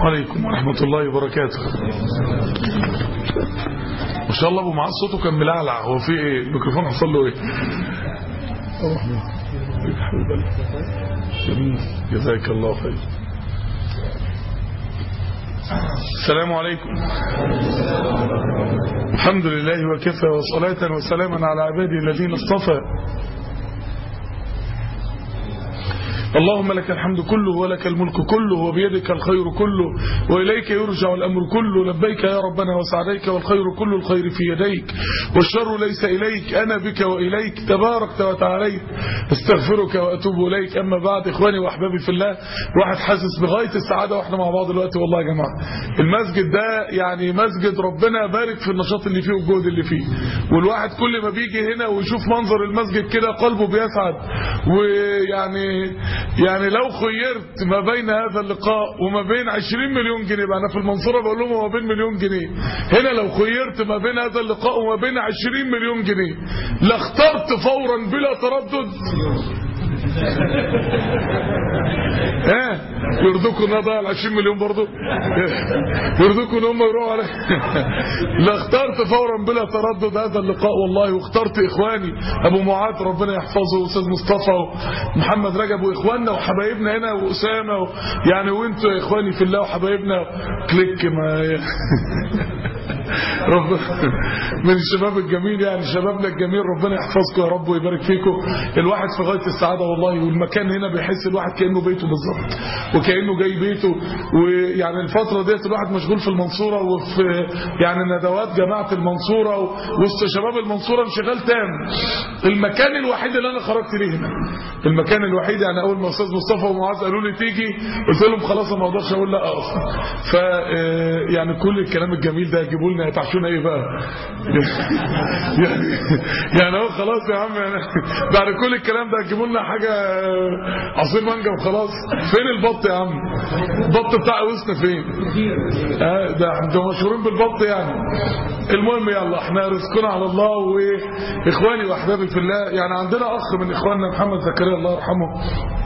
عليكم ورحمة الله وبركاته ما شاء الله ابو معاذ صوته كان ملعلع هو في ايه الميكروفون حصل له ايه جميل جزاك الله خير السلام عليكم الحمد لله وكفى وصلاة وسلاما على عباده الذين اصطفى اللهم لك الحمد كله ولك الملك كله وبيدك الخير كله وإليك يرجع الأمر كله لبيك يا ربنا وسعديك والخير كل الخير في يديك والشر ليس إليك أنا بك وإليك تباركت وتعاليت استغفرك وأتوب إليك أما بعد إخواني وأحبابي في الله الواحد حاسس بغاية السعادة وإحنا مع بعض دلوقتي والله يا جماعة المسجد ده يعني مسجد ربنا بارك في النشاط اللي فيه والجهد اللي فيه والواحد كل ما بيجي هنا ويشوف منظر المسجد كده قلبه بيسعد ويعني يعني لو خيرت ما بين هذا اللقاء وما بين 20 مليون جنيه بقى انا في المنصوره بقول لهم ما بين مليون جنيه هنا لو خيرت ما بين هذا اللقاء وما بين 20 مليون جنيه لاخترت فورا بلا تردد ها يرضوكوا ان اضيع ال 20 مليون برضه يرضوكوا ان هم يروحوا على لا اخترت فورا بلا تردد هذا اللقاء والله واخترت اخواني ابو معاذ ربنا يحفظه واستاذ مصطفى ومحمد رجب واخواننا وحبايبنا هنا واسامه و... يعني وانتوا يا اخواني في الله وحبايبنا كليك ما رب من الشباب الجميل يعني شبابنا الجميل ربنا يحفظكم يا رب ويبارك فيكم الواحد في غايه السعاده والله والمكان هنا بيحس الواحد كانه بيته بالظبط وكانه جاي بيته ويعني الفتره ديت الواحد مشغول في المنصوره وفي يعني ندوات جماعه المنصوره وسط شباب المنصوره انشغال تام المكان الوحيد اللي انا خرجت ليه هنا المكان الوحيد يعني اول ما استاذ مصطفى ومعاذ قالوا لي تيجي قلت لهم خلاص انا ما اقدرش اقول لا اقف ف يعني كل الكلام الجميل ده جيبوا لنا يتعشونا ايه بقى يعني يعني هو خلاص يا عم يعني بعد كل الكلام ده تجيبوا لنا حاجه عصير مانجا وخلاص فين البط يا عم البط بتاع وسنا فين اه ده انتوا مشهورين بالبط يعني المهم يلا احنا رزقنا على الله واخواني واحبابي في الله يعني عندنا اخ من اخواننا محمد زكريا الله يرحمه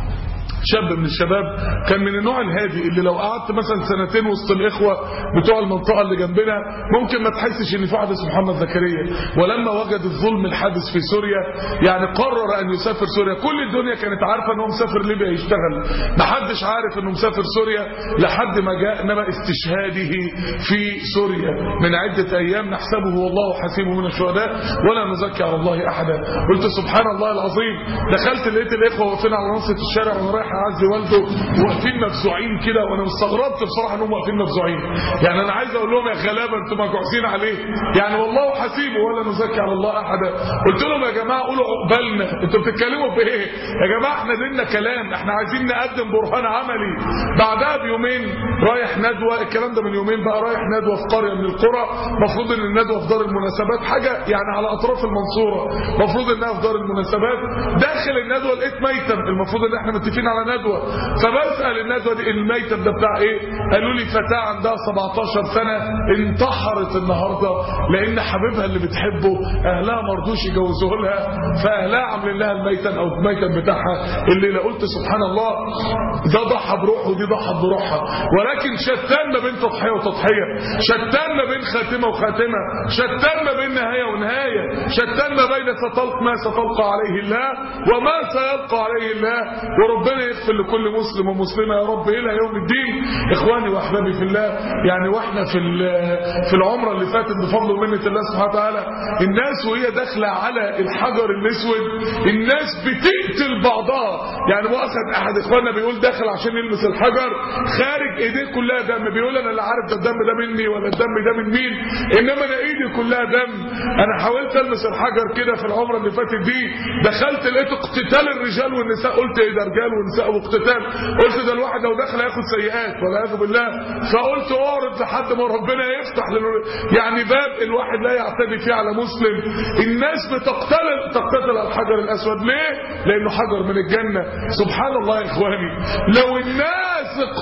شاب من الشباب كان من النوع الهادي اللي لو قعدت مثلا سنتين وسط الاخوه بتوع المنطقه اللي جنبنا ممكن ما تحسش ان في واحد اسمه محمد زكريا ولما وجد الظلم الحادث في سوريا يعني قرر ان يسافر سوريا كل الدنيا كانت عارفه ان هو مسافر ليبيا يشتغل ما حدش عارف انه مسافر سوريا لحد ما جاء انما استشهاده في سوريا من عده ايام نحسبه والله حسيبه من الشهداء ولا نزكي على الله احدا قلت سبحان الله العظيم دخلت لقيت الاخوه واقفين على نص الشارع وانا رايح اعزي والده واقفين مفزوعين كده وانا استغربت بصراحه انهم واقفين مفزوعين يعني انا عايز اقول لهم يا غلابه انتوا مجوعين عليه يعني والله حسيبه ولا نزكي على الله احدا قلت لهم يا جماعه قولوا عقبالنا انتوا بتتكلموا في ايه يا جماعه احنا ديننا كلام احنا عايزين نقدم برهان عملي بعدها بيومين رايح ندوه الكلام ده من يومين بقى رايح ندوه في قريه من القرى المفروض ان الندوه في دار المناسبات حاجه يعني على اطراف المنصوره المفروض انها في دار المناسبات داخل الندوه لقيت ميتم المفروض ان احنا متفقين على ندوه فبسال الندوه دي الميتم ده بتاع ايه قالوا لي فتاه عندها 17 سنه انتحرت النهارده لان حبيبها اللي بتحبه اهلها ما رضوش يجوزوه لها فاهلها عاملين لها الميتم او الميتم بتاعها اللي لا قلت سبحان الله ده ضحى بروحه ودي ضحت بروحها ولكن شتان ما بين تضحيه وتضحيه شتان ما بين خاتمه وخاتمه شتان ما بين نهايه ونهايه شتان ما بين ستلقى ما ستلقى عليه الله وما سيلقى عليه الله وربنا يغفر لكل مسلم ومسلمه يا رب الى يوم الدين اخواني واحبابي في الله يعني واحنا في في العمره اللي فاتت بفضل ومنه الله سبحانه وتعالى الناس وهي داخله على الحجر الاسود الناس بتقتل بعضها يعني واخد احد اخواننا بيقول داخل عشان يلمس الحجر خارج ايديه كلها دم بيقول انا لا عارف ده الدم ده مني ولا الدم ده من مين انما انا ايدي كلها دم انا حاولت المس الحجر كده في العمره اللي فاتت دي دخلت لقيت اقتتال الرجال والنساء قلت ايه ده رجال ونساء واقتتال قلت ده الواحد لو دخل هياخد سيئات والعياذ بالله فقلت اعرض لحد ما ربنا يفتح لل... يعني باب الواحد لا يعتدي فيه على مسلم الناس بتقتل تقتتل الحجر الاسود ليه لانه حجر من الجنه سبحان الله يا اخواني لو الناس اقتتلت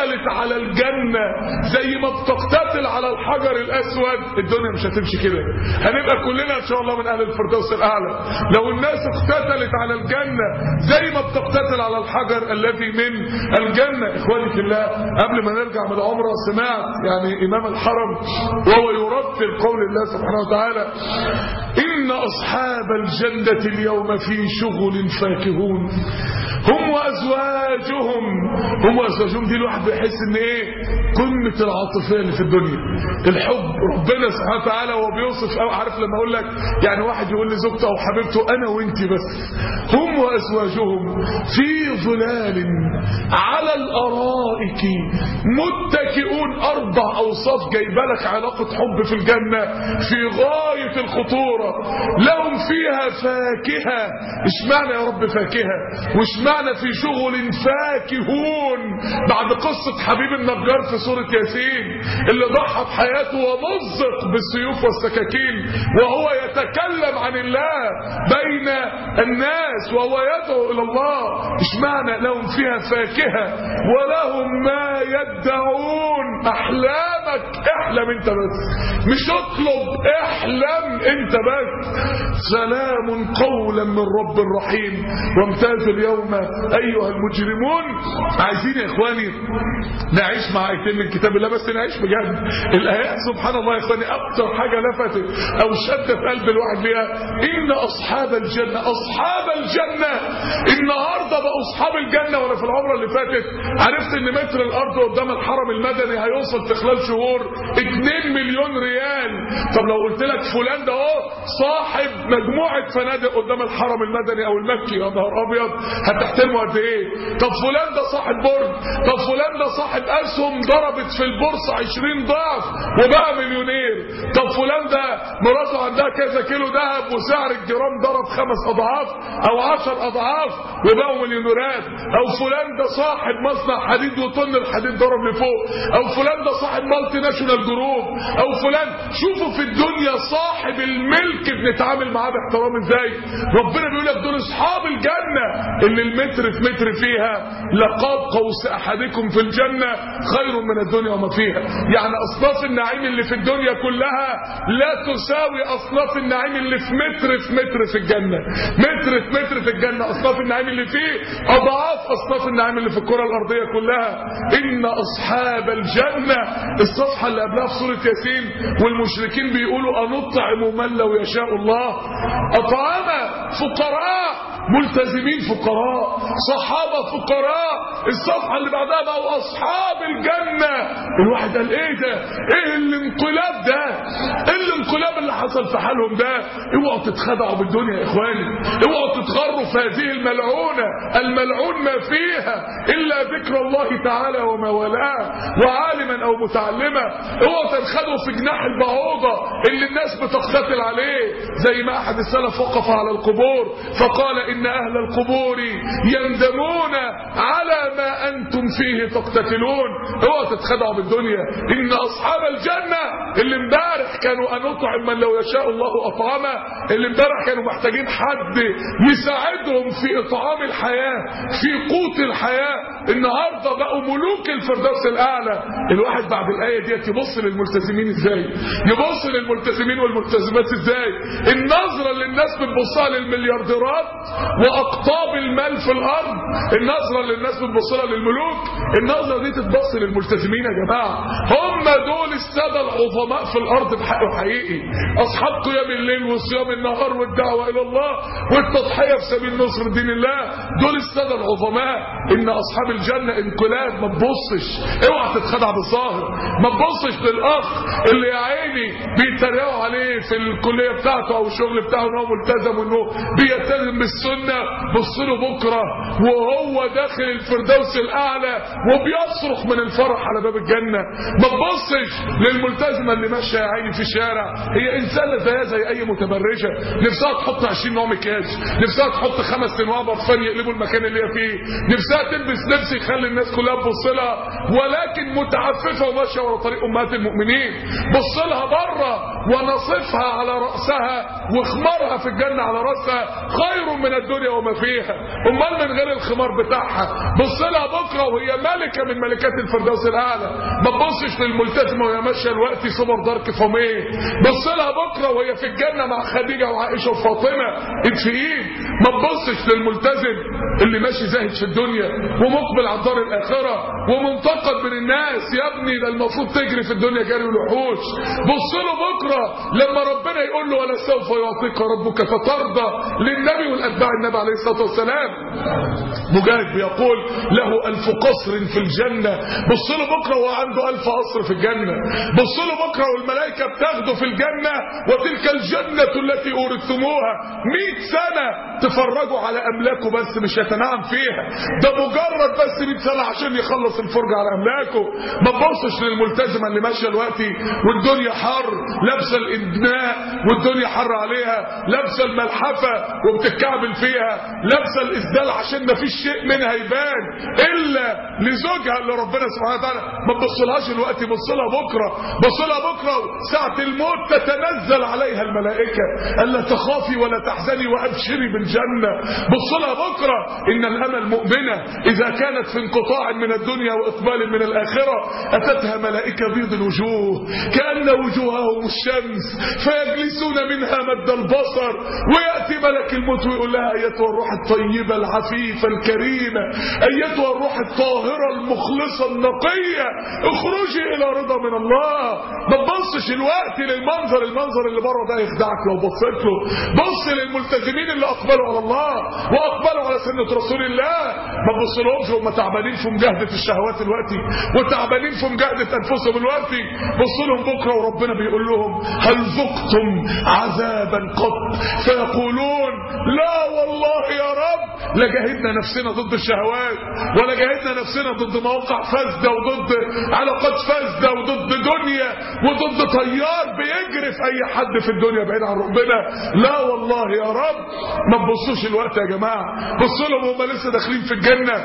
اقتتلت على الجنة زي ما بتقتتل على الحجر الاسود الدنيا مش هتمشي كده هنبقى كلنا ان شاء الله من اهل الفردوس الاعلى لو الناس اقتتلت على الجنة زي ما بتقتتل على الحجر الذي من الجنة اخواني في الله قبل ما نرجع من العمرة سمعت يعني امام الحرم وهو يرتل قول الله سبحانه وتعالى ان اصحاب الجنة اليوم في شغل فاكهون هم وازواجهم هم وازواجهم دي الواحد بيحس ان ايه قمه العاطفيه اللي في الدنيا الحب ربنا سبحانه وتعالى وهو بيوصف او عارف لما اقول لك يعني واحد يقول لزوجته او حبيبته انا وانت بس هم وازواجهم في ظلال على الارائك متكئون اربع اوصاف جايبه لك علاقه حب في الجنه في غايه الخطوره لهم فيها فاكهه اشمعنى يا رب فاكهه واشمعنى في شغل فاكهون بعد قصه حبيب النجار في سوره ياسين اللي ضحى بحياته ومزق بالسيوف والسكاكين وهو يتكلم عن الله بين الناس وهو يدعو الى الله اشمعنى لهم فيها فاكهه ولهم ما يدعون احلامك احلم انت بس مش اطلب احلم انت بس سلام قولا من رب رحيم وامتازوا اليوم ايها المجرمون عايزين يا اخواني نعيش مع ايتين من كتاب الله بس نعيش بجد الايات سبحان الله يا اخواني اكتر حاجه لفتت او شدت قلب الواحد ليها ان اصحاب الجنه اصحاب الجنه النهارده بقوا اصحاب الجنه وانا في العمره اللي فاتت عرفت ان متر الارض قدام الحرم المدني هيوصل في خلال شهور 2 مليون ريال طب لو قلت لك فلان ده اهو صاحب مجموعه فنادق قدام الحرم المدني او المكي يا نهار ابيض هتحترمه قد ايه طب فلان ده صاحب برج طب فلان ده صاحب اسهم ضربت في البورصه 20 ضعف وبقى مليونير طب فلان ده مراته عندها كذا كيلو ذهب وسعر الجرام ضرب خمس اضعاف او عشر اضعاف وبقوا مليونيرات او فلان ده صاحب مصنع حديد وطن الحديد ضرب لفوق او فلان ده صاحب مالتي ناشونال جروب او فلان شوفوا في الدنيا صاحب الملك بنتعامل معاه باحترام ازاي ربنا بيقول لك دول اصحاب الجنه اللي المتر في متر فيها لقاب قوس احدكم في الجنه خير من الدنيا وما فيها يعني اصناف النعيم اللي في الدنيا كلها لا تساوي اصناف النعيم اللي في متر في متر في الجنه متر في متر في الجنه اصناف النعيم اللي فيه اضعاف اصناف النعيم اللي في الكره الارضيه كلها ان اصحاب الجنه الصفحه اللي قبلها في سوره ياسين والمشركين بيقولوا انطعم من لو يشاء الله اطعم فقراء ملتزمين فقراء صحابة فقراء الصفحة اللي بعدها بقوا أصحاب الجنة الواحد قال إيه ده إيه الانقلاب ده إيه الانقلاب اللي حصل في حالهم ده اوعوا تتخدعوا بالدنيا يا إخواني اوعوا تتغروا في هذه الملعونة الملعون ما فيها إلا ذكر الله تعالى وما ولاه وعالما أو متعلما اوعوا تنخدعوا في جناح البعوضة اللي الناس بتقتتل عليه زي ما أحد السلف وقف على القبور فقال إن أهل القبور يندمون على ما أنتم فيه تقتتلون اوعوا تتخدعوا بالدنيا إن أصحاب الجنة اللي امبارح كانوا أنطعم من لو يشاء الله أطعمه اللي امبارح كانوا محتاجين حد يساعدهم في إطعام الحياة في قوت الحياة النهاردة بقوا ملوك الفردوس الأعلى الواحد بعد الآية ديت يبص للملتزمين ازاي يبص للملتزمين والملتزمات ازاي النظرة اللي الناس بتبصها للمليارديرات واقطاب المال في الارض النظره اللي الناس بتبص لها للملوك النظره دي تتبص للملتزمين يا جماعه هم دول الساده العظماء في الارض بحق حقيقي اصحاب قيام الليل وصيام النهار والدعوه الى الله والتضحيه في سبيل نصر دين الله دول الساده العظماء ان اصحاب الجنه انقلاب ما تبصش اوعى تتخدع بالظاهر ما تبصش للاخ اللي يا عيني بيتريقوا عليه في الكليه بتاعته او الشغل بتاعه ان هو ملتزم وانه بيلتزم بالسنه بص له بكره وهو داخل الفردوس الاعلى وبيصرخ من الفرح على باب الجنه ما تبصش للملتزمه اللي ماشيه يا عيني في الشارع هي انسانه زيها زي اي متبرجه نفسها تحط 20 نوع مكياج نفسها تحط خمس انواع برفان يقلبوا المكان اللي هي فيه نفسها تلبس لبس يخلي الناس كلها تبص لها ولكن متعففه وماشيه ورا طريق امهات المؤمنين بص لها بره ونصفها على راسها وخمارها في الجنه على راسها خير من الدنيا وما فيها امال من غير الخمار بتاعها بص لها بكره وهي ملكه من ملكات الفردوس الاعلى ما تبصش للملتزمه وهي ماشيه الوقت سوبر دارك فوميه بص لها بكره وهي في الجنه مع خديجه وعائشه وفاطمه ايد في ايد ما تبصش للملتزم اللي ماشي زاهد في الدنيا ومقبل على الدار الاخره ومنتقد من الناس يا ابني ده المفروض تجري في الدنيا جري الوحوش بص له بكره لما ربنا يقول له ولا سوف يعطيك ربك فترضى للنبي والاتباع النبي عليه الصلاه والسلام مجاهد بيقول له ألف قصر في الجنة بص له بكرة وهو عنده ألف قصر في الجنة بص له بكرة والملائكة بتاخده في الجنة وتلك الجنة التي أورثتموها مئة سنة تفرجوا على أملاكه بس مش يتنعم فيها ده مجرد بس مئة سنة عشان يخلص الفرجة على أملاكه ما تبصش للملتزمة اللي ماشية دلوقتي والدنيا حر لابسة الإدماء والدنيا حر عليها لابسة الملحفة وبتتكعبل فيها لابسة الإسدال عشان ما فيش شيء منها يبان إلا لزوجها اللي ربنا سبحانه وتعالى ما تبصلهاش الوقت بص لها بكرة بص لها بكرة ساعة الموت تتنزل عليها الملائكة ألا تخافي ولا تحزني وأبشري بالجنة بص لها بكرة إن الأمل مؤمنة إذا كانت في انقطاع من الدنيا وإقبال من الآخرة أتتها ملائكة بيض الوجوه كأن وجوههم الشمس فيجلسون منها مد البصر ويأتي ملك الموت ويقول لها أيتها الروح الطيبة العفيفة الكريمة أيتها الروح الطاهرة المخلصة النقية اخرجي إلى رضا من الله ما تبصش الوقت للمنظر المنظر اللي بره ده يخدعك لو بصيت له بص للملتزمين اللي أقبلوا على الله وأقبلوا على سنة رسول الله ما تبصلهمش وهم تعبانين في مجاهدة الشهوات دلوقتي وتعبانين في مجاهدة أنفسهم دلوقتي بص لهم بكرة وربنا بيقول لهم هل ذقتم عذابا قط فيقولون لا والله يا رب لا جاهدنا نفسنا ضد الشهوات ولا جاهدنا نفسنا ضد مواقع فاسده وضد علاقات فاسده وضد دنيا وضد طيار بيجري في اي حد في الدنيا بعيد عن ربنا لا والله يا رب ما تبصوش الوقت يا جماعه بصوا لهم هم لسه داخلين في الجنه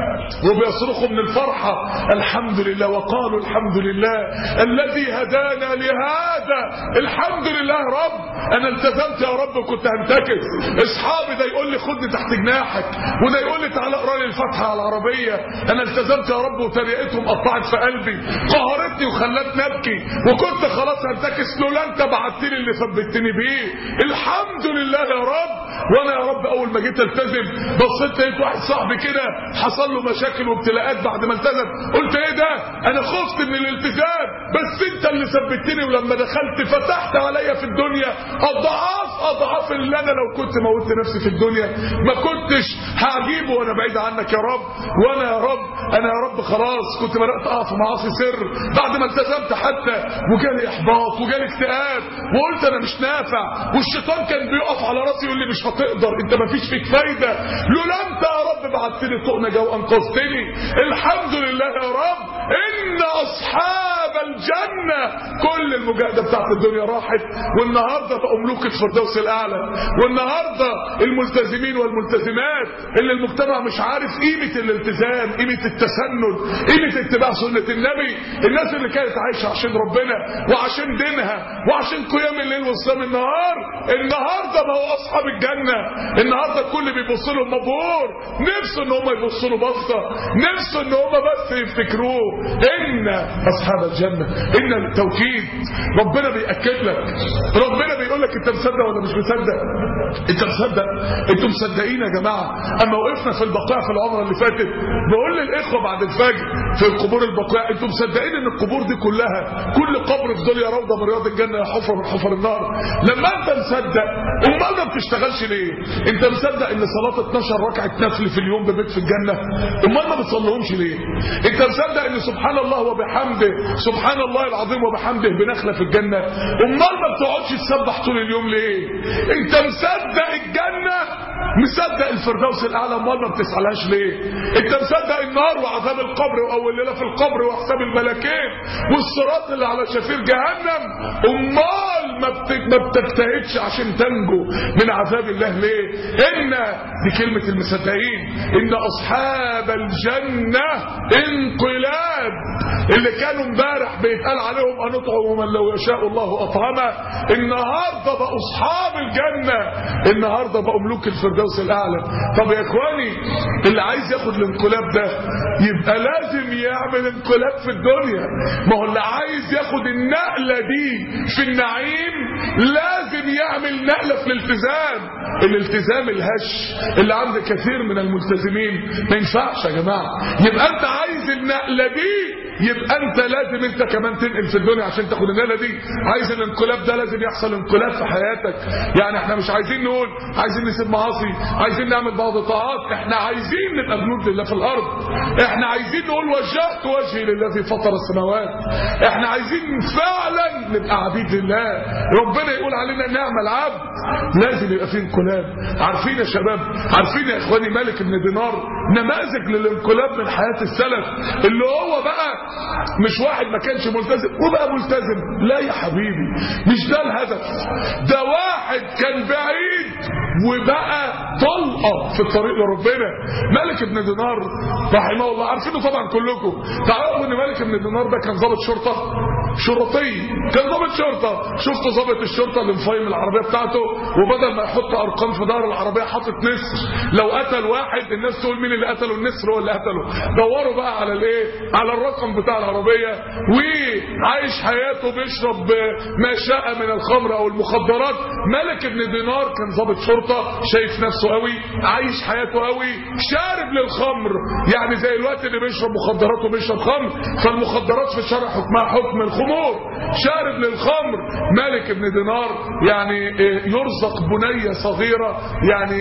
وبيصرخوا من الفرحه الحمد لله وقالوا الحمد لله الذي هدانا لهذا الحمد لله يا رب انا التزمت يا رب وكنت هنتكس اصحابي ده يقول لي خدني تحت جناحك وده يقول لي تعالى اقرا لي الفاتحه على العربيه انا التزمت يا رب وتريقتهم قطعت في قلبي قهرتني وخلتني ابكي وكنت خلاص هنتكس لولا انت بعت لي اللي ثبتني بيه الحمد لله يا رب وانا يا رب اول ما جيت التزم بصيت لقيت واحد صاحبي كده حصل له مشاكل وابتلاءات بعد ما التزم قلت ايه ده انا خفت من الالتزام بس انت اللي ثبتني ولما دخلت فتحت عليا في الدنيا اضعاف اضعاف اللي انا لو كنت موتت نفسي في الدنيا ما كنتش هجيبه وانا بعيد عنك يا رب وانا يا رب انا يا رب خلاص كنت بدات اقع في معاصي سر بعد ما التزمت حتى وجالي احباط وجالي اكتئاب وقلت انا مش نافع والشيطان كان بيقف على راسي يقول لي مش هتقدر انت ما فيش فيك فايده لولا انت يا رب بعت لي طوق نجاه وانقذتني الحمد لله يا رب ان اصحاب الجنه كل المجاهده بتاعت الدنيا راحت والنهارده بقوا ملوك الفردوس الاعلى والنهارده الملتزمين والملتزمات اللي المجتمع مش عارف قيمه الالتزام قيمه التسنن قيمه اتباع سنه النبي الناس اللي كانت عايشه عشان ربنا وعشان دينها وعشان قيام الليل وصيام النهار النهارده بقوا اصحاب الجنه النهارده الكل بيبص لهم مبهور نفسه ان هم يبصوا له بصه نفسه ان هم بس يفتكروه ان اصحاب الجنه ان التوكيد ربنا بياكد لك ربنا بيقول لك انت مصدق ولا مش مصدق انت مصدق انتوا مصدقين يا جماعه اما وقفنا في البقاع في العمره اللي فاتت بقول للاخوه بعد الفجر في القبور البقاع انتوا مصدقين ان القبور دي كلها كل قبر في دنيا روضه من رياض الجنه يا حفر من حفر النار لما انت مصدق امال ما بتشتغلش ليه انت مصدق ان صلاه 12 ركعه نفل في اليوم ببيت في الجنه امال ما بتصليهمش ليه انت مصدق ان سبحان الله وبحمده سبحان الله العظيم وبحمده بنخله في الجنه امال ما بتقعدش تسبح طول اليوم ليه انت مصدق الجنه مصدق الفردوس الاعلى امال ما بتسعلهاش ليه انت مصدق النار وعذاب القبر واول ليله في القبر وحساب الملكين والصراط اللي على شفير جهنم امال ما بت- ما بتجتهدش عشان تنجو من عذاب الله ليه ان دي كلمه المصدقين ان اصحاب الجنه انقلاب اللي كانوا امبارح بيتقال عليهم ان اطعموا من لو يشاء الله اطعمه النهارده بقوا اصحاب الجنه النهارده بقوا ملوك الفردوس الاعلى طب يا اخواني اللي عايز ياخد الانقلاب ده يبقى لازم يعمل انقلاب في الدنيا ما هو اللي عايز ياخد النقله دي في النعيم لازم يعمل نقله في الالتزام الالتزام الهش اللي عند كثير من الملتزمين ما ينفعش يا جماعه يبقى انت عايز النقله دي يبقى انت لازم انت كمان تنقل في الدنيا عشان تاخد النقله دي عايز الانقلاب ده لازم يحصل انقلاب في حياتك يعني احنا مش عايزين نقول عايزين نسيب معاصي عايزين نعمل بعض الطاعات احنا عايزين نبقى جنود لله في الارض احنا عايزين نقول وجهت وجهي للذي فطر السماوات احنا عايزين فعلا نبقى عبيد لله ربنا يقول علينا نعم العبد لازم يبقى في انقلاب عارفين يا شباب عارفين يا اخواني مالك بن دينار نماذج للانقلاب من حياه السلف اللي هو بقى مش واحد ما كانش ملتزم وبقى ملتزم لا يا حبيبي مش ده الهدف ده واحد كان بعيد وبقى طلقه في الطريق لربنا مالك بن دينار رحمه الله عارفينه طبعا كلكم تعرفوا ان مالك بن دينار ده كان ضابط شرطه شرطي كان ضابط شرطه شفتوا ضابط الشرطه اللي مفايم العربيه بتاعته وبدل ما يحط ارقام في ظهر العربيه حاطط نسر لو قتل واحد الناس تقول مين اللي قتله النسر هو اللي قتله دوروا بقى على الايه على الرقم بتاع العربيه وعايش حياته بيشرب ما شاء من الخمر او المخدرات ملك بن دينار كان ضابط شرطه شايف نفسه قوي عايش حياته قوي شارب للخمر يعني زي الوقت اللي بيشرب مخدرات وبيشرب خمر فالمخدرات في الشرع حكمها حكم الخمور شارب للخمر مالك بن دينار يعني يرزق بنيه صغيره يعني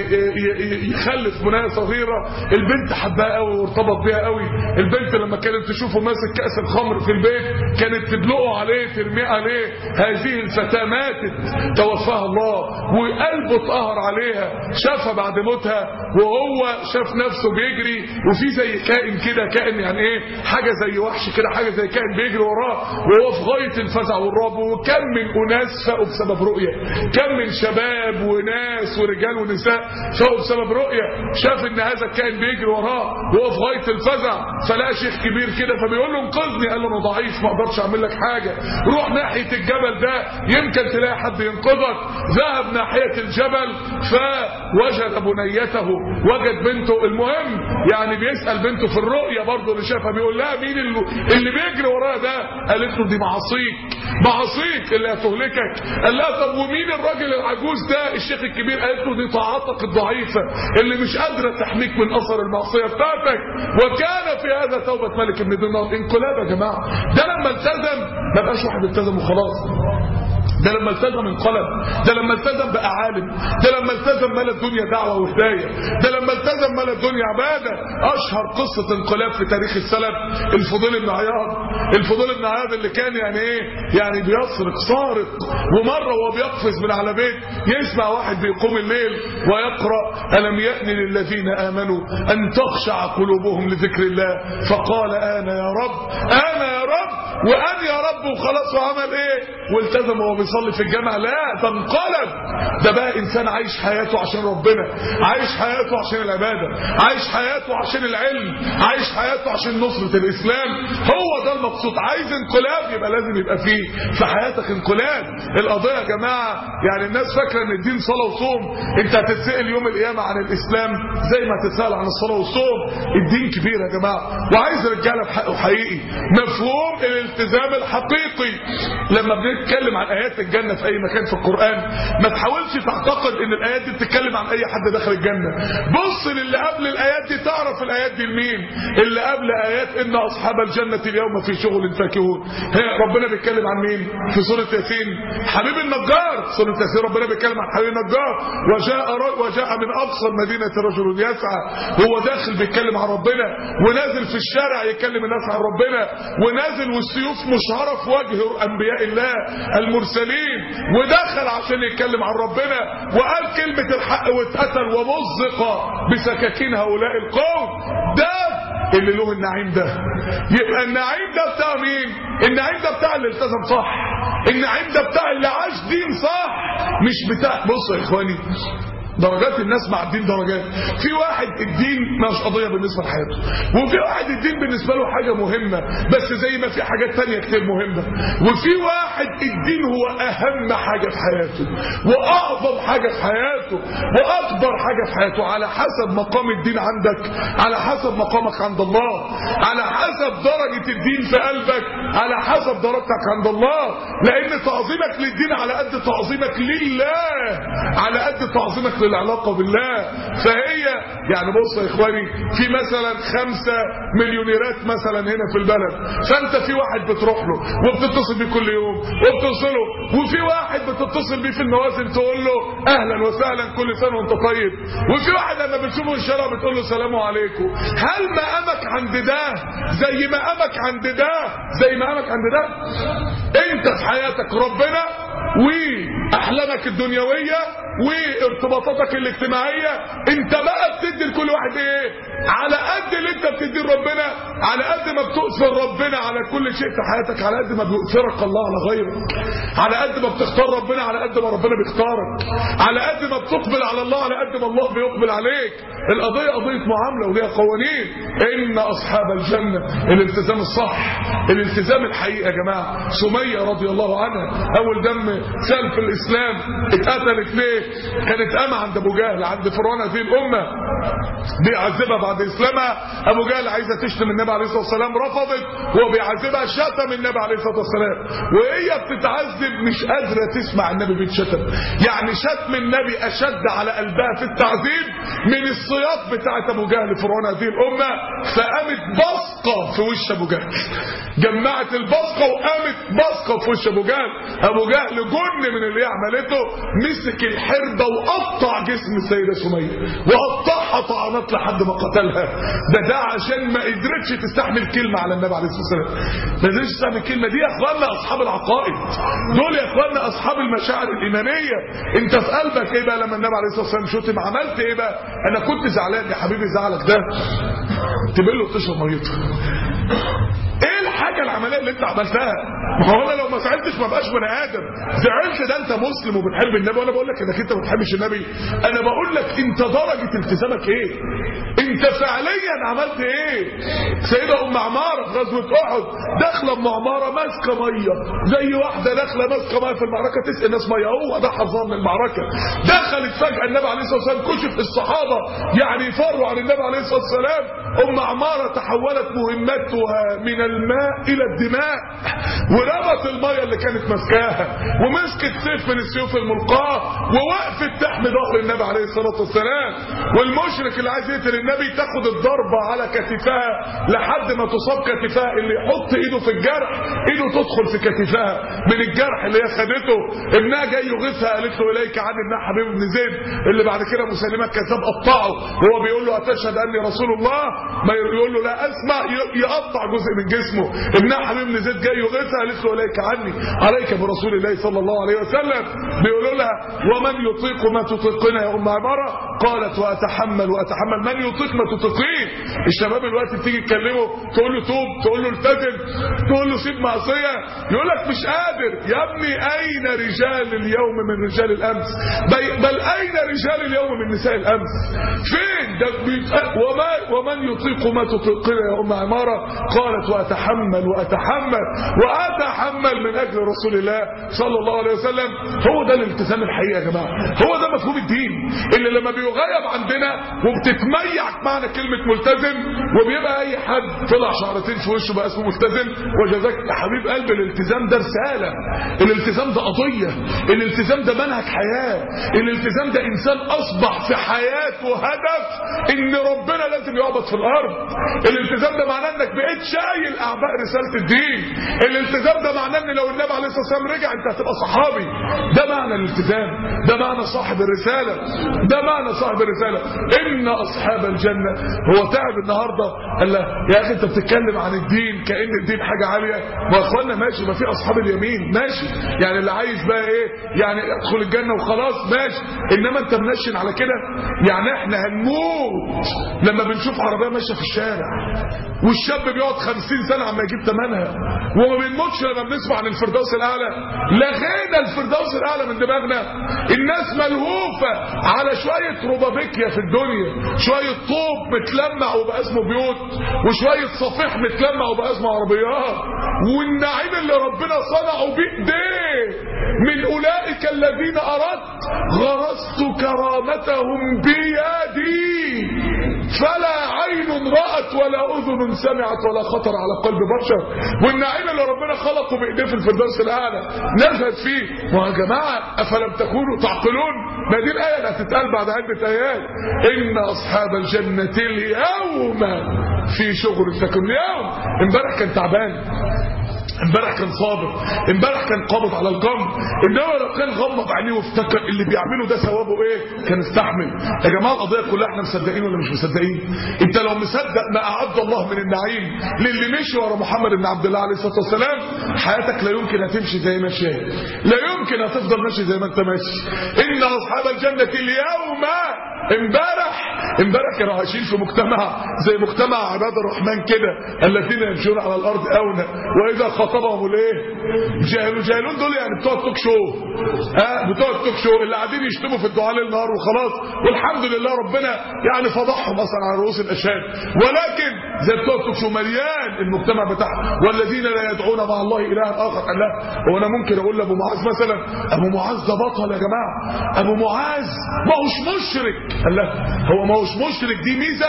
يخلف بنيه صغيره البنت حبها قوي وارتبط بيها قوي البنت لما كانت تشوفه ماسك كاس الخمر في البيت كانت تدلقه عليه ترميه عليه هذه الفتاه ماتت توفاها الله وقلبه اتقهر عليها شافها بعد موتها وهو شاف نفسه بيجري وفي زي كائن كده كائن يعني ايه حاجه زي وحش كده حاجه زي كائن بيجري وراه وهو في غايه الفزع والرعب وكم من اناس فاقوا بسبب رؤيه كم من شباب وناس ورجال ونساء فاقوا بسبب رؤيه شاف ان هذا الكائن بيجري وراه وهو في غايه الفزع فلقى شيخ كبير كده فبيقول له انقذني قال له انا ضعيف ما اقدرش اعمل لك حاجه روح ناحيه الجبل ده يمكن تلاقي حد ينقذك ذهب ناحيه الجبل فوجد بنيته وجد بنته المهم يعني بيسال بنته في الرؤيه برضه اللي شافها بيقول لها مين اللي, اللي بيجري ورايا ده قالت له دي معاصيك معاصيك اللي هتهلكك قال لها طب ومين الراجل العجوز ده الشيخ الكبير قالت له دي طاعتك الضعيفه اللي مش قادره تحميك من اثر المعصيه بتاعتك وكان في هذا توبه ملك بن دينار انقلاب يا جماعه ده لما التزم ما بقاش واحد التزم وخلاص ده لما التزم انقلب ده لما التزم بقى عالم ده لما التزم ملا الدنيا دعوة وهداية ده لما التزم ملا الدنيا عبادة أشهر قصة انقلاب في تاريخ السلف الفضيل بن عياض الفضيل بن عياض اللي كان يعني ايه يعني بيسرق سارق ومرة وهو بيقفز من على بيت يسمع واحد بيقوم الليل ويقرأ ألم يأن للذين آمنوا أن تخشع قلوبهم لذكر الله فقال أنا يا رب أنا يا رب وأن يا رب وخلاص وعمل ايه والتزم وهو بيصلي في الجامع لا ده انقلب ده بقى انسان عايش حياته عشان ربنا عايش حياته عشان العباده عايش حياته عشان العلم عايش حياته عشان نصره الاسلام هو ده المقصود عايز انقلاب يبقى لازم يبقى فيه في حياتك انقلاب القضيه يا جماعه يعني الناس فاكره ان الدين صلاه وصوم انت هتتسال يوم القيامه عن الاسلام زي ما هتتسال عن الصلاه والصوم الدين كبير يا جماعه وعايز رجاله بحقه حقيقي مفهوم الالتزام الحقيقي لما بنتكلم عن ايات الجنه في اي مكان في القران ما تحاولش تعتقد ان الايات دي بتتكلم عن اي حد دخل الجنه بص للي قبل الايات دي تعرف الايات دي لمين اللي قبل ايات ان اصحاب الجنه اليوم في شغل فاكهون ربنا بيتكلم عن مين في سوره ياسين حبيب النجار سوره ياسين ربنا بيتكلم عن حبيب النجار وجاء وجاء من اقصى المدينه رجل يسعى هو داخل بيتكلم عن ربنا ونازل في الشارع يكلم الناس عن ربنا ونازل والسيوف مشهره في وجه انبياء الله المرسلين ودخل عشان يتكلم عن ربنا وقال كلمة الحق واتقتل ومزق بسكاكين هؤلاء القوم ده اللي له النعيم ده يبقى النعيم ده بتاع مين النعيم ده بتاع اللي التزم صح النعيم ده بتاع اللي عاش دين صح مش بتاع بصوا يا اخواني درجات الناس مع الدين درجات في واحد الدين مش قضيه بالنسبه لحياته وفي واحد الدين بالنسبه له حاجه مهمه بس زي ما في حاجات تانية كتير مهمه وفي واحد الدين هو اهم حاجه في حياته واعظم حاجه في حياته واكبر حاجه في حياته على حسب مقام الدين عندك على حسب مقامك عند الله على حسب درجه الدين في قلبك على حسب درجتك عند الله لان تعظيمك للدين على قد تعظيمك لله على قد تعظيمك للعلاقه بالله فهي يعني بص يا اخواني في مثلا خمسة مليونيرات مثلا هنا في البلد فانت في واحد بتروح له وبتتصل بيه كل يوم وبتوصله وفي واحد بتتصل بيه في المواسم تقول له اهلا وسهلا كل سنه وانت طيب وفي واحد لما بتشوفه في الشارع بتقول له سلام عليكم هل مقامك عند ده زي مقامك عند ده زي مقامك عند ده انت في حياتك ربنا واحلامك الدنيويه وارتباطاتك الاجتماعيه انت بقى بتدي لكل واحد ايه على قد اللي انت بتدي ربنا على قد ما بتؤثر ربنا على كل شيء في حياتك على قد ما بيؤثرك الله على غيرك على قد ما بتختار ربنا على قد ما ربنا بيختارك على قد ما بتقبل على الله على قد ما الله بيقبل عليك القضيه قضيه معامله وليها قوانين ان اصحاب الجنه الالتزام الصح الالتزام الحقيقي يا جماعه سميه رضي الله عنها اول دم سال في الاسلام اتقتلت ليه كانت قامه عند ابو جهل عند فرعون هذه الامه بيعذبها بعد اسلامها ابو جهل عايزه تشتم النبي عليه الصلاه والسلام رفضت وهو بيعذبها شتم النبي عليه الصلاه والسلام وهي بتتعذب مش قادره تسمع النبي بيتشتم يعني شتم النبي اشد على قلبها في التعذيب من السياط بتاعت ابو جهل فرعون هذه الامه فقامت بصقه في وش ابو جهل جمعت البصقه وقامت بصقه في وش ابو جهل ابو جهل جن من اللي هي عملته مسك الحربه وقطع جسم السيده سميه وقطعها طعنات لحد ما قتلها ده ده عشان ما قدرتش تستحمل كلمه على النبي عليه الصلاه والسلام ما قدرتش تستحمل الكلمه دي يا اخواننا اصحاب العقائد دول يا اخواننا اصحاب المشاعر الايمانيه انت في قلبك ايه بقى لما النبي عليه الصلاه والسلام شتم عملت ايه بقى انا كنت زعلان يا حبيبي زعلك ده تبله وتشرب ميته ايه الحاجه العمليه اللي انت عملتها ما هو انا لو ما زعلتش ما بقاش بني ادم زعلت ده انت مسلم وبتحب النبي وانا بقول لك انك انت ما بتحبش النبي انا بقول لك انت درجه التزامك ايه انت فعليا عملت ايه سيده ام عماره في غزوه احد داخله ام عماره ماسكه ميه زي واحده داخله ماسكه ميه في المعركه تسقي الناس ميه هو ده حظها من المعركه دخلت فجاه النبي عليه الصلاه والسلام كشف الصحابه يعني يفروا عن النبي عليه الصلاه والسلام ام عماره تحولت مهمتها من الماء الى الدماء ورمت الميه اللي كانت ماسكاها ومسكت سيف من السيوف الملقاه ووقفت تحمي ظهر النبي عليه الصلاه والسلام والمشرك اللي عايز يقتل النبي تاخد الضربه على كتفها لحد ما تصاب كتفها اللي يحط ايده في الجرح ايده تدخل في كتفها من الجرح اللي هي خدته ابنها جاي يغيثها قالت له اليك عني ابنها حبيب بن زيد اللي بعد كده مسلمه الكذاب قطعه وهو بيقول له اتشهد اني رسول الله ما يقول له لا اسمع يقطع جزء من جسمه ابنها حبيب بن زيد جاي يغيثها قالت له اليك عني عليك برسول الله صلى الله عليه وسلم بيقولوا لها ومن يطيق ما تطيقنا يا ام عماره قالت واتحمل واتحمل من يطيق ما تطيقين الشباب الوقت بتيجي تكلمه تقول له توب تقول له التزم تقول له سيب معصيه يقول لك مش قادر يا ابني اين رجال اليوم من رجال الامس بل اين رجال اليوم من نساء الامس فين ده وما ومن يطيق ما تطيقنا يا ام عماره قالت واتحمل واتحمل واتحمل من اجل رسول الله صلى الله عليه وسلم هو ده الالتزام الحقيقي يا جماعه هو ده مفهوم الدين اللي لما بيغيب عندنا وبتتميع معنى كلمه ملتزم وبيبقى اي حد طلع شعرتين في وشه بقى اسمه ملتزم وجزاك يا حبيب قلبي الالتزام ده رساله الالتزام ده قضيه الالتزام ده منهج حياه الالتزام ده انسان اصبح في حياته هدف ان ربنا لازم يعبد في الارض الالتزام ده معناه انك بقيت شايل اعباء رساله الدين الالتزام ده معناه ان لو النبي عليه الصلاه والسلام رجع انت هتبقى صحابي ده معنى الالتزام ده معنى صاحب الرساله ده معنى صاحب الرساله ان اصحاب الجنه هو تعب النهارده قال له يا اخي انت بتتكلم عن الدين كان الدين حاجه عاليه ما اخوانا ماشي ما في اصحاب اليمين ماشي يعني اللي عايز بقى ايه يعني ادخل الجنه وخلاص ماشي انما انت منشن على كده يعني احنا هنموت لما بنشوف عربيه العربيه ماشيه في الشارع والشاب بيقعد خمسين سنه عما يجيب ثمنها وما بنموتش لما بنسمع عن الفردوس الاعلى لغينا الفردوس الاعلى من دماغنا الناس ملهوفه على شويه روبابيكيا في الدنيا شويه طوب متلمع وبقى اسمه بيوت وشويه صفيح متلمع وبقى اسمه عربيات والنعيم اللي ربنا صنعه بايديه من اولئك الذين اردت غرست كرامتهم بيدي فلا عين رأت ولا أذن سمعت ولا خطر على قلب بشر والنعيم اللي ربنا خلقه بإيديه في الفردوس الأعلى نزلت فيه ويا جماعة أفلم تكونوا تعقلون ما دي الآية اللي هتتقال بعد عدة آيات إن أصحاب الجنة اليوم في شغل سكن اليوم امبارح كان تعبان امبارح كان صابر امبارح كان قابض على الجمر انما لو كان غمض عينيه وافتكر اللي بيعمله ده ثوابه ايه كان استحمل يا جماعه القضيه كلها احنا مصدقين ولا مش مصدقين انت لو مصدق ما اعد الله من النعيم للي مشي ورا محمد بن عبد الله عليه الصلاه والسلام حياتك لا يمكن هتمشي زي ما شاء لا يمكن هتفضل ماشي زي ما انت ماشي ان اصحاب الجنه اليوم امبارح امبارح كانوا عايشين في مجتمع زي مجتمع عباد الرحمن كده الذين يمشون على الارض اونا واذا خاطبهم الايه جاهلون جاهلون دول يعني بتوع التوك شو ها بتوع التوك شو اللي قاعدين يشتموا في الدعاء ليل نهار وخلاص والحمد لله ربنا يعني فضحهم اصلا على رؤوس الاشهاد ولكن زي بتوع التوك شو مليان المجتمع بتاعهم والذين لا يدعون مع الله الها اخر قال لا هو انا ممكن اقول لابو معاذ مثلا ابو معاذ ده بطل يا جماعه ابو معاذ ما هوش مشرك قال لا هو ما هوش مشرك دي ميزه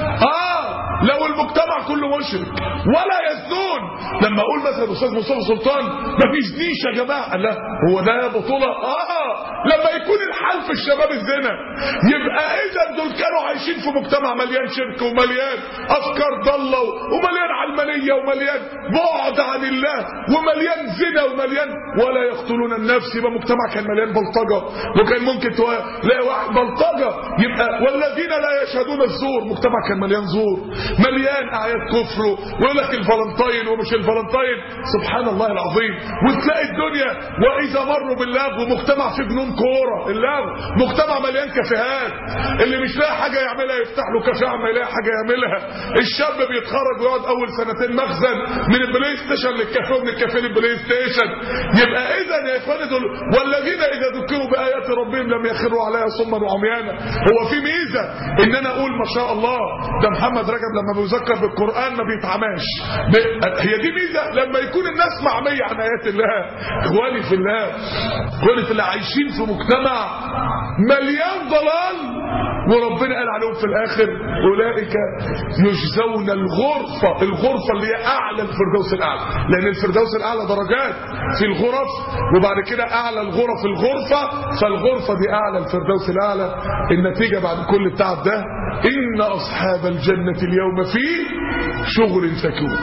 اه لو المجتمع كله مشرك ولا يزنون لما اقول مثلا استاذ مصطفى سلطان ما بيزنيش يا جماعه قال لا هو ده بطوله اه لما يكون الحال في الشباب الزنا يبقى اذا دول كانوا عايشين في مجتمع مليان شرك ومليان افكار ضاله ومليان علمانيه ومليان بعد عن الله ومليان زنا ومليان ولا يقتلون النفس يبقى مجتمع كان مليان بلطجه وكان ممكن تلاقي واحد بلطجه يبقى والذين لا يشهدون الزور مجتمع كان مليان زور مليان اعياد كفر ويقول لك الفالنتين ومش الفالنتين سبحان الله العظيم وتلاقي الدنيا واذا مروا باللغو مجتمع فيه جنون كوره اللغو مجتمع مليان كافيهات اللي مش لاقي حاجه يعملها يفتح له كافيه عما يلاقي حاجه يعملها الشاب بيتخرج ويقعد اول سنتين مخزن من البلاي ستيشن للكافيه ومن الكافيه للبلاي ستيشن يبقى اذا يا اخواني دول والذين اذا ذكروا بايات ربهم لم يخروا عليها صما وعميانا هو في ميزه ان انا اقول ما شاء الله ده محمد رجب لما بيذكر بالقران ما بيتعماش هي دي ميزه لما يكون الناس معميه عن ايات الله اخواني في الله اخواني في الله عايشين في مجتمع مليان ضلال وربنا قال عليهم في الاخر اولئك يجزون الغرفه الغرفه اللي هي اعلى الفردوس الاعلى لان الفردوس الاعلى درجات في الغرف وبعد كده اعلى الغرف الغرفه فالغرفه دي اعلى الفردوس الاعلى النتيجه بعد كل التعب ده ان اصحاب الجنه اليوم في شغل فكون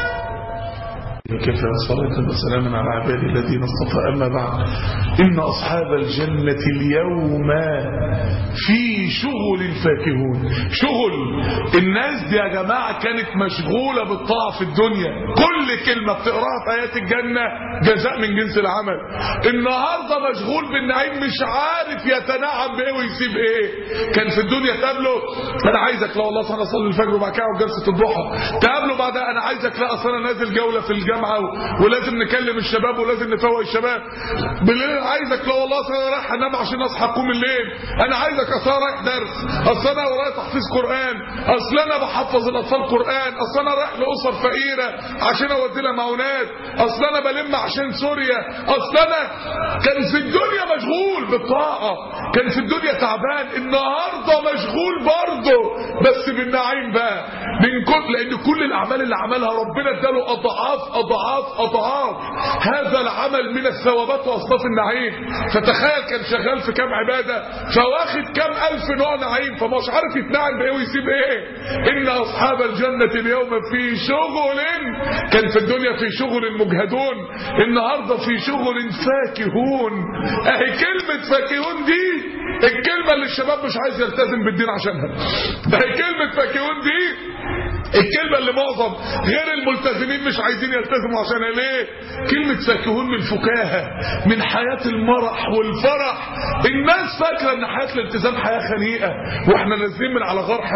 كفى صلاة وسلاما على عبادي الذين اصطفى أما بعد إن أصحاب الجنة اليوم في شغل فاكهون شغل الناس دي يا جماعة كانت مشغولة بالطاعة في الدنيا كل كلمة بتقراها في آيات الجنة جزاء من جنس العمل النهاردة مشغول بالنعيم مش عارف يتنعم بإيه ويسيب إيه كان في الدنيا تقابله أنا عايزك لا والله أنا أصلي الفجر وبعد كده جلسة الضحى تقابله بعدها أنا عايزك لا أصل أنا نازل جولة في الجامعة ولازم نكلم الشباب ولازم نفوق الشباب بالليل أنا عايزك لا والله أصل أنا رايح أنام عشان أصحى أقوم الليل أنا عايزك أصل أنا رايح درس أصل أنا ورايا تحفيظ قرآن أصل أنا بحفظ الأطفال قرآن أصل أنا رايح لأسر فقيرة عشان أودي لها معونات أصل أنا بلم عشان سوريا أصل أنا كان في الدنيا مشغول بالطاعة كان في الدنيا تعبان النهاردة مشغول برضه بس بالنعيم بقى من كل لأن كل الأعمال اللي عملها ربنا اداله أضعاف أضعاف أضعاف هذا العمل من الثوابات وأصناف النعيم فتخيل كان شغال في كام عبادة فواخد كام ألف نوع نعيم فمش عارف يتنعم بإيه ويسيب إيه إن أصحاب الجنة اليوم في شغل كان في الدنيا في شغل مجهدون النهاردة في شغل فاكهون أهي كلمة فاكهون دي الكلمة اللي الشباب مش عايز يلتزم بالدين عشانها أهي كلمة فاكهون دي الكلمة اللي معظم غير الملتزمين مش عايزين يلتزموا عشانها ليه كلمة فاكهون من الفكاهة من حياة المرح والفرح الناس فاكرة ان حياة الالتزام حياة خنيئة واحنا نازلين من على غار حراء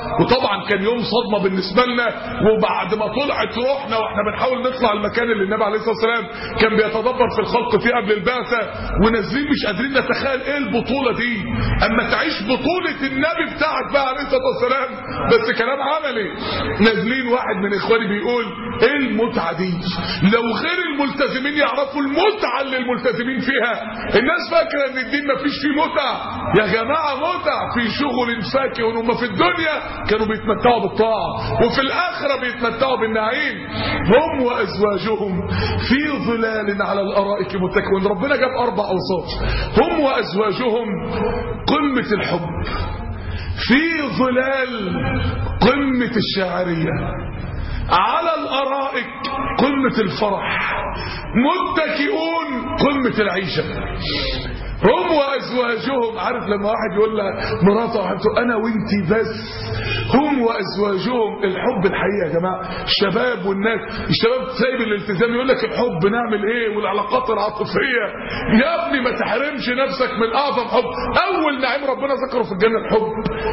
وطبعا كان يوم صدمه بالنسبه لنا وبعد ما طلعت روحنا واحنا بنحاول نطلع المكان اللي النبي عليه الصلاه والسلام كان بيتدبر في الخلق فيه قبل البعثه ونازلين مش قادرين نتخيل ايه البطوله دي اما تعيش بطوله النبي بتاعك بقى عليه الصلاه والسلام بس كلام عملي نازلين واحد من اخواني بيقول ايه المتعه دي لو غير الملتزمين يعرفوا المتعه اللي الملتزمين فيها الناس فاكره ان الدين ما فيش فيه متع يا جماعه متع في شغل فاكه هم في الدنيا كانوا بيتمتعوا بالطاعه وفي الاخره بيتمتعوا بالنعيم هم وازواجهم في ظلال على الارائك متكئون ربنا جاب اربع اوصاف هم وازواجهم قمه الحب في ظلال قمه الشاعريه على الارائك قمه الفرح متكئون قمه العيشه هم وازواجهم عارف لما واحد يقول لمراته وحبيبته انا وانتي بس هم وازواجهم الحب الحقيقي يا جماعه الشباب والناس الشباب سايب الالتزام يقول لك الحب نعمل ايه والعلاقات العاطفيه يا ابني ما تحرمش نفسك من اعظم حب اول نعيم ربنا ذكره في الجنه الحب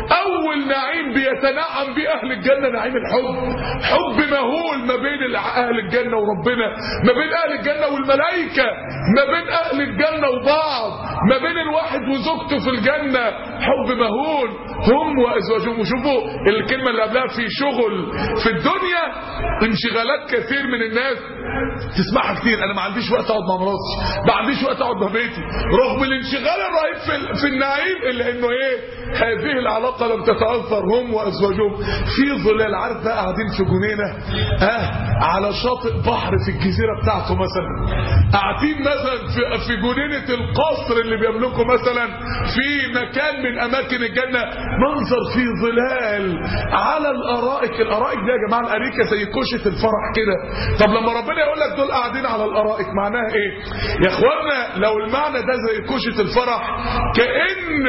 اول نعيم بيتنعم به اهل الجنه نعيم الحب حب مهول ما بين اهل الجنه وربنا ما بين اهل الجنه والملائكه ما بين اهل الجنه وبعض ما بين الواحد وزوجته في الجنة حب مهول هم وأزواجهم وشوفوا الكلمة اللي قبلها في شغل في الدنيا انشغالات كثير من الناس تسمعها كتير انا ما عنديش وقت اقعد مع مراتي ما عنديش وقت اقعد مع بيتي رغم الانشغال الرهيب في, في النعيم الا انه ايه هذه العلاقة لم تتأثر هم وأزواجهم في ظلال عارف بقى قاعدين في جنينة اه على شاطئ بحر في الجزيرة بتاعته مثلا قاعدين مثلا في, في جنينة القصر اللي بيملكه مثلا في مكان من أماكن الجنة منظر في ظلال على الأرائك الأرائك دي يا جماعة الأريكة زي كوشة الفرح كده طب لما ربنا يقول لك دول قاعدين على الأرائك معناها إيه يا إخوانا لو المعنى ده زي كوشة الفرح كأن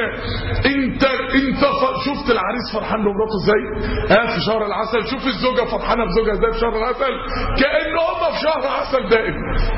أنت انت شفت العريس فرحان بمراته ازاي اه في شهر العسل شوف الزوجه فرحانه بزوجها ازاي في شهر العسل كان هم في شهر عسل دائم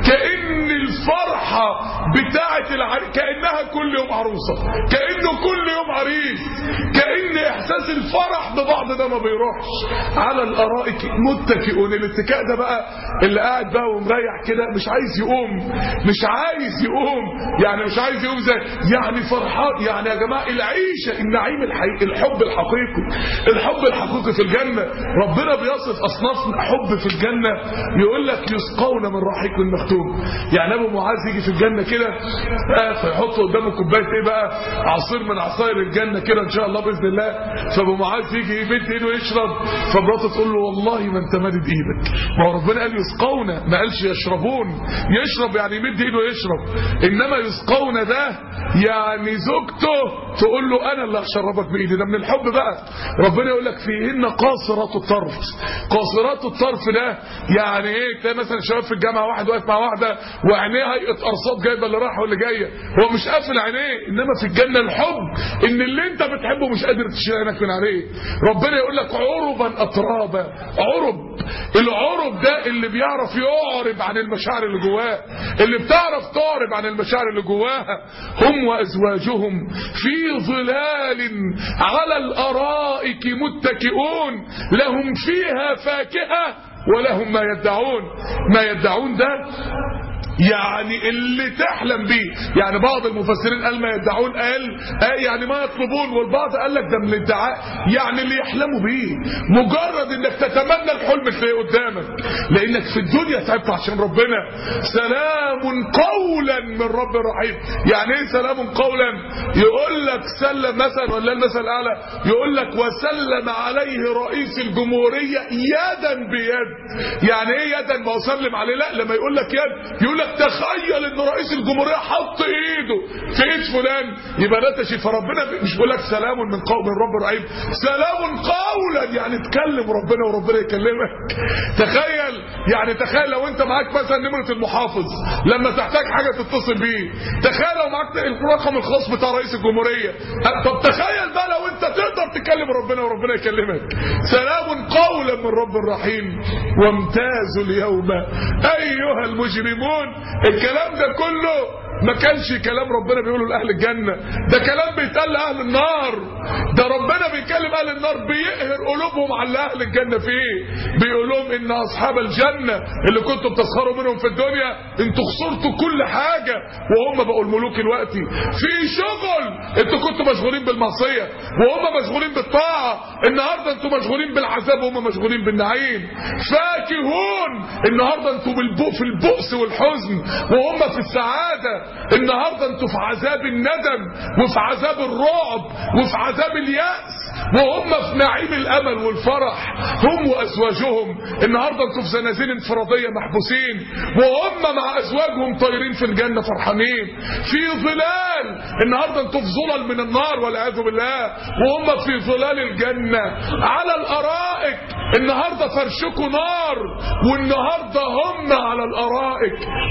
كان الفرحه بتاعه العريس كانها كل يوم عروسه كانه كل يوم عريس كان احساس الفرح ببعض ده ما بيروحش على الارائك متكئون الاتكاء ده بقى اللي قاعد بقى ومريح كده مش عايز يقوم مش عايز يقوم يعني مش عايز يقوم زي يعني فرحان يعني يا جماعه العيشه النعيم الحقيقي الحب الحقيقي الحب الحقيقي في الجنة ربنا بيصف أصناف حب في الجنة يقول لك يسقون من رحيق مختوم يعني أبو معاذ يجي في الجنة كده آه فيحط قدامه كوباية إيه بقى عصير من عصاير الجنة كده إن شاء الله بإذن الله فأبو معاذ يجي يمد إيده يشرب فمراته تقول له والله ما أنت مادد إيدك ما هو ربنا قال يسقون ما قالش يشربون يشرب يعني يمد إيده يشرب إنما يسقون ده يعني زوجته تقول له أنا اللي هشربك بايدي ده من الحب بقى ربنا يقول لك فيهن قاصرات الطرف قاصرات الطرف ده يعني ايه تلاقي مثلا شباب في الجامعه واحد واقف مع واحده وعينيها هيئه ارصاد جايبه اللي رايحه واللي جايه هو مش قافل عينيه انما في الجنه الحب ان اللي انت بتحبه مش قادر تشيل عينك من عليه ربنا يقول لك عربا اترابا عرب العرب ده اللي بيعرف يعرب عن المشاعر اللي جواه اللي بتعرف تعرب عن المشاعر اللي جواها هم وازواجهم في ظلال على الأرائك متكئون لهم فيها فاكهة ولهم ما يدعون ما يدعون ده يعني اللي تحلم بيه يعني بعض المفسرين قال ما يدعون قال آه يعني ما يطلبون والبعض قال لك ده من الادعاء يعني اللي يحلموا بيه مجرد انك تتمنى الحلم تلاقيه قدامك لانك في الدنيا تعبت عشان ربنا سلام قولا من رب رحيم يعني ايه سلام قولا يقول لك سلم مثلا ولا المثل الاعلى يقول لك وسلم عليه رئيس الجمهوريه يدا بيد يعني ايه يدا ما هو سلم عليه لا لما يقول لك يد يقول لك تخيل ان رئيس الجمهوريه حط ايده في ايد فلان يبقى ده تشريف فربنا مش بيقول لك سلام من قوم من رب رحيم سلام قولا يعني تكلم ربنا وربنا يكلمك تخيل يعني تخيل لو انت معاك مثلا نمره المحافظ لما تحتاج حاجه تتصل بيه تخيل لو معاك الرقم الخاص بتاع رئيس الجمهوريه طب تخيل بقى لو انت تقدر تكلم ربنا وربنا يكلمك سلام قولا من رب رحيم وامتازوا اليوم ايها المجرمون الكلام ده كله ما كانش كلام ربنا بيقوله لاهل الجنه ده كلام بيتقال لاهل النار ده ربنا بيكلم اهل النار بيقهر قلوبهم على اهل الجنه فيه بيقول لهم ان اصحاب الجنه اللي كنتم بتسخروا منهم في الدنيا انتوا خسرتوا كل حاجه وهم بقوا الملوك دلوقتي في شغل انتوا كنتوا مشغولين بالمعصيه وهم مشغولين بالطاعه النهارده انتوا مشغولين بالعذاب وهم مشغولين بالنعيم فاكهون النهارده انتوا بالبؤ في البؤس والحزن وهم في السعاده النهارده انتوا في عذاب الندم وفي عذاب الرعب وفي عذاب اليأس وهم في نعيم الامل والفرح هم وازواجهم النهارده انتوا في زنازين انفراديه محبوسين وهم مع ازواجهم طايرين في الجنه فرحانين في ظلال النهارده انتوا في ظلل من النار والعياذ بالله وهم في ظلال الجنه على الارائك النهارده فرشكوا نار والنهارده هم على الارائك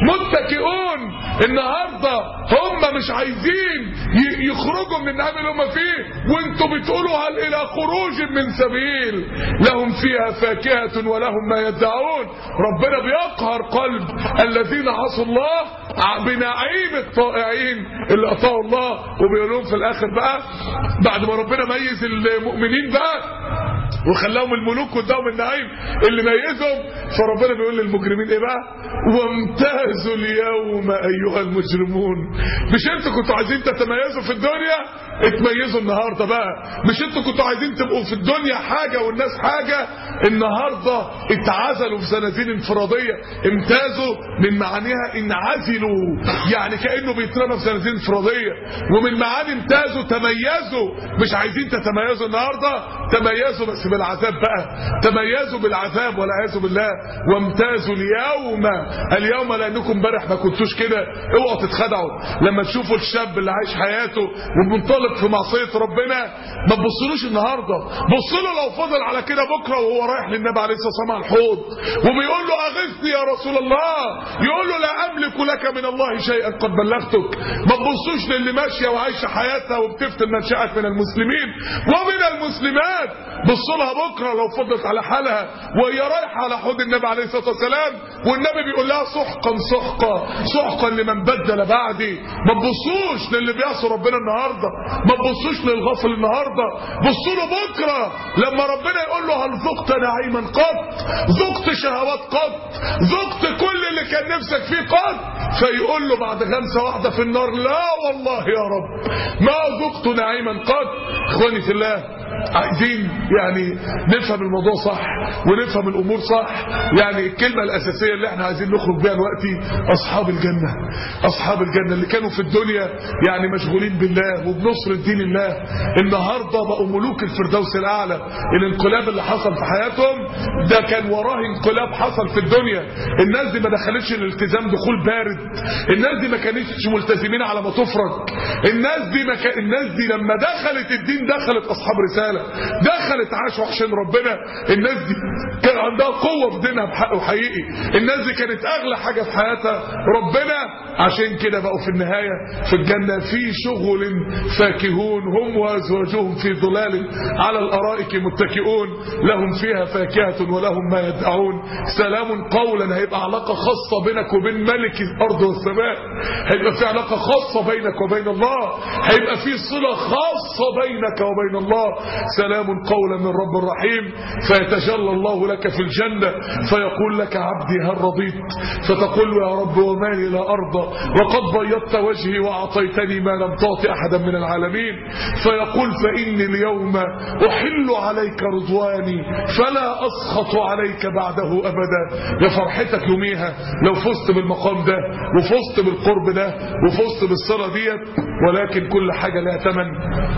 متكئون النهارده هم مش عايزين ي- يخرجوا من النعيم اللي هم فيه وانتوا بتقولوا هل الى خروج من سبيل لهم فيها فاكهه ولهم ما يدعون ربنا بيقهر قلب الذين عصوا الله ع- بنعيم الطائعين اللي اطاعوا الله وبيقول لهم في الاخر بقى بعد ما ربنا ميز المؤمنين بقى وخلاهم الملوك قدام النعيم اللي ميزهم فربنا بيقول للمجرمين ايه بقى وامتازوا اليوم ايها المجرمون مش انتوا كنتوا عايزين تتميزوا في الدنيا اتميزوا النهارده بقى مش انتوا كنتوا عايزين تبقوا في الدنيا حاجه والناس حاجه النهارده اتعزلوا في زنازين انفراديه امتازوا من معانيها انعزلوا يعني كانه بيترمى في زنازين انفراديه ومن معاني امتازوا تميزوا مش عايزين تتميزوا النهارده تميزوا بس بالعذاب بقى تميزوا بالعذاب والعياذ بالله وامتازوا اليوم اليوم لانكم امبارح ما كنتوش كده اوعوا تتخدعوا لما تشوفوا الشاب اللي عايش حياته ومنطلق في معصيه ربنا ما تبصلوش النهارده بصوا له لو فضل على كده بكره وهو رايح للنبي عليه الصلاه والسلام على الحوض وبيقول له اغثني يا رسول الله يقول له لا املك لك من الله شيئا قد بلغتك ما تبصوش للي ماشيه وعايشه حياتها وبتفتن منشأت من المسلمين ومن المسلمات بصوا لها بكره لو فضلت على حالها وهي رايحه على حوض النبي عليه الصلاه والسلام والنبي بيقول لها سحقا سحقا سحقا لمن بدل بعدي ما تبصوش للي بيعصوا ربنا النهارده ما تبصوش للغافل النهارده بصوا له بكره لما ربنا يقول له هل ذقت نعيما قط ذقت شهوات قط ذقت كل اللي كان نفسك فيه قط فيقول له بعد غمسه واحده في النار لا والله يا رب ما ذقت نعيما قط اخواني في الله عايزين يعني نفهم الموضوع صح ونفهم الامور صح يعني الكلمه الاساسيه اللي احنا عايزين نخرج بيها دلوقتي اصحاب الجنه اصحاب الجنه اللي كانوا في الدنيا يعني مشغولين بالله وبنصره دين الله النهارده بقوا ملوك الفردوس الاعلى الانقلاب اللي حصل في حياتهم ده كان وراه انقلاب حصل في الدنيا الناس دي ما دخلتش الالتزام دخول بارد الناس دي ما كانتش ملتزمين على ما تفرج الناس دي ما كان الناس دي لما دخلت الدين دخلت اصحاب رساله دخلت عاشوا عشان ربنا الناس دي كان عندها قوه في دينها بحق وحقيقي الناس دي كانت اغلى حاجه في حياتها ربنا عشان كده بقوا في النهايه في الجنه في شغل فاكهون هم وازواجهم في ظلال على الارائك متكئون لهم فيها فاكهه ولهم ما يدعون سلام قولا هيبقى علاقه خاصه بينك وبين ملك الارض والسماء هيبقى في علاقه خاصه بينك وبين الله هيبقى في صله خاصه بينك وبين الله سلام قولا من رب رحيم فيتجلى الله لك في الجنه فيقول لك عبدي هل رضيت فتقول له يا رب وما لي لا ارضى وقد بيضت وجهي واعطيتني ما لم تعط احدا من العالمين فيقول فاني اليوم احل عليك رضواني فلا اسخط عليك بعده ابدا يا فرحتك يوميها لو فزت بالمقام ده وفزت بالقرب ده وفزت بالصله ديت ولكن كل حاجه لها ثمن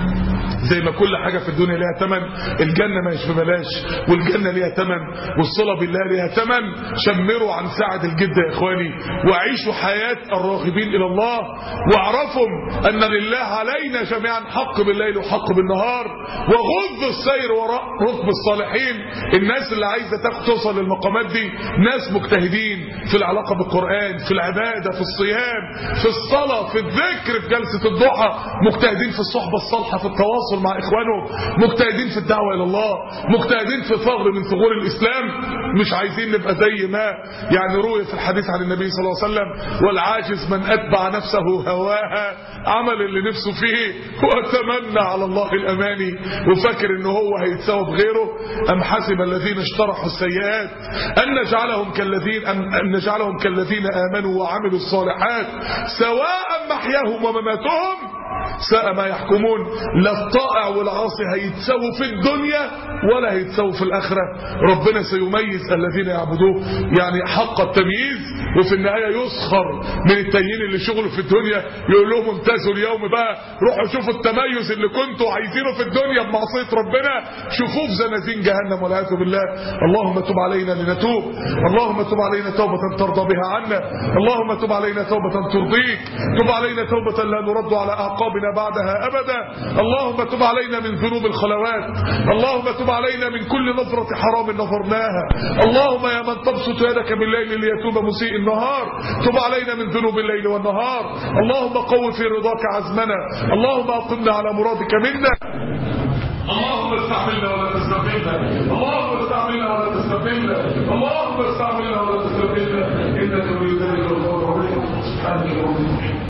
زي ما كل حاجة في الدنيا ليها ثمن الجنة ما هيش ببلاش والجنة ليها ثمن والصلة بالله ليها ثمن شمروا عن سعد الجد يا إخواني وعيشوا حياة الراغبين إلى الله واعرفوا أن لله علينا جميعا حق بالليل وحق بالنهار وغض السير وراء ركب الصالحين الناس اللي عايزة تاخد توصل للمقامات دي ناس مجتهدين في العلاقة بالقرآن في العبادة في الصيام في الصلاة في الذكر في جلسة الضحى مجتهدين في الصحبة الصالحة في التواصل التواصل مع اخوانهم مجتهدين في الدعوه الى الله مجتهدين في ثغر من ثغور الاسلام مش عايزين نبقى زي ما يعني روي في الحديث عن النبي صلى الله عليه وسلم والعاجز من اتبع نفسه هواها عمل اللي نفسه فيه واتمنى على الله الاماني وفاكر ان هو هيتساوى بغيره ام حسب الذين اشترحوا السيئات ان نجعلهم كالذين ان نجعلهم كالذين امنوا وعملوا الصالحات سواء محياهم ومماتهم ساء ما يحكمون لا الطائع والعاصي هيتساووا في الدنيا ولا هيتساووا في الآخرة ربنا سيميز الذين يعبدوه يعني حق التمييز وفي النهاية يسخر من التانيين اللي شغلوا في الدنيا يقول لهم امتازوا اليوم بقى روحوا شوفوا التميز اللي كنتوا عايزينه في الدنيا بمعصية ربنا شوفوه في زنازين جهنم والعياذ بالله اللهم تب علينا لنتوب اللهم تب علينا توبة ترضى بها عنا اللهم تب علينا توبة ترضيك تب علينا توبة لا نرد على أعقابنا بعدها أبدا اللهم تب علينا من ذنوب الخلوات اللهم تب علينا من كل نظرة حرام نظرناها اللهم يا من تبسط يدك بالليل ليتوب مسيء النهار تب علينا من ذنوب الليل والنهار اللهم قو في رضاك عزمنا اللهم أقمنا على مرادك منا اللهم استعملنا ولا تستقلنا اللهم استعملنا ولا تستقلنا اللهم استعملنا ولا تستقلنا انك تريد ذلك الغفور الرحيم سبحانك اللهم وبحمدك